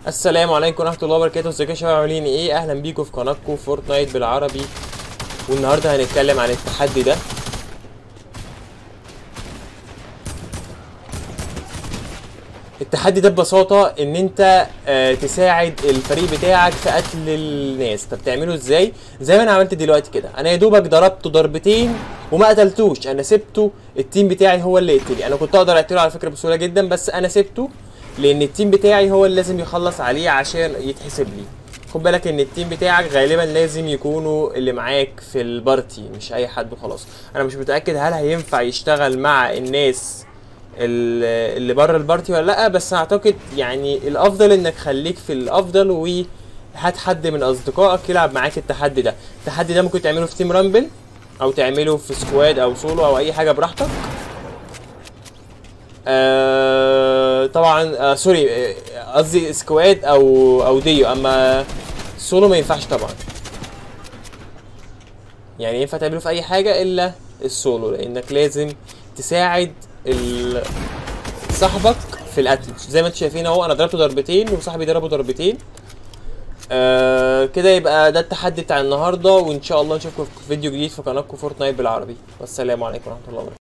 السلام عليكم ورحمه الله وبركاته ازيكم يا شباب عاملين ايه اهلا بيكم في قناتكم فورتنايت بالعربي والنهارده هنتكلم عن التحدي ده التحدي ده ببساطة ان انت آه، تساعد الفريق بتاعك في قتل الناس طب تعمله ازاي زي ما انا عملت دلوقتي كده انا يا دوبك ضربته ضربتين وما قتلتوش انا سبته التيم بتاعي هو اللي يقتلي انا كنت اقدر اقتله على فكرة بسهولة جدا بس انا سبته لان التيم بتاعي هو اللي لازم يخلص عليه عشان يتحسب لي خد بالك ان التيم بتاعك غالبا لازم يكونوا اللي معاك في البارتي مش اي حد وخلاص انا مش متاكد هل هينفع يشتغل مع الناس ال- اللي بره البارتي ولا لا بس اعتقد يعني الافضل انك خليك في الافضل وهات حد من اصدقائك يلعب معاك التحدي ده التحدي ده ممكن تعمله في تيم رامبل او تعمله في سكواد او سولو او اي حاجه براحتك آه طبعا آه سوري آه، قصدي سكواد او او ديو اما سولو ما ينفعش طبعا يعني ينفع تعمله في اي حاجه الا السولو لانك لازم تساعد ال- صاحبك في القتل زي ما انتم شايفين اهو انا ضربته ضربتين وصاحبي ضربه ضربتين آه كده يبقى ده التحدي بتاع النهارده وان شاء الله نشوفكم في فيديو جديد في قناتكم فورتنايت بالعربي والسلام عليكم ورحمه الله وبركاته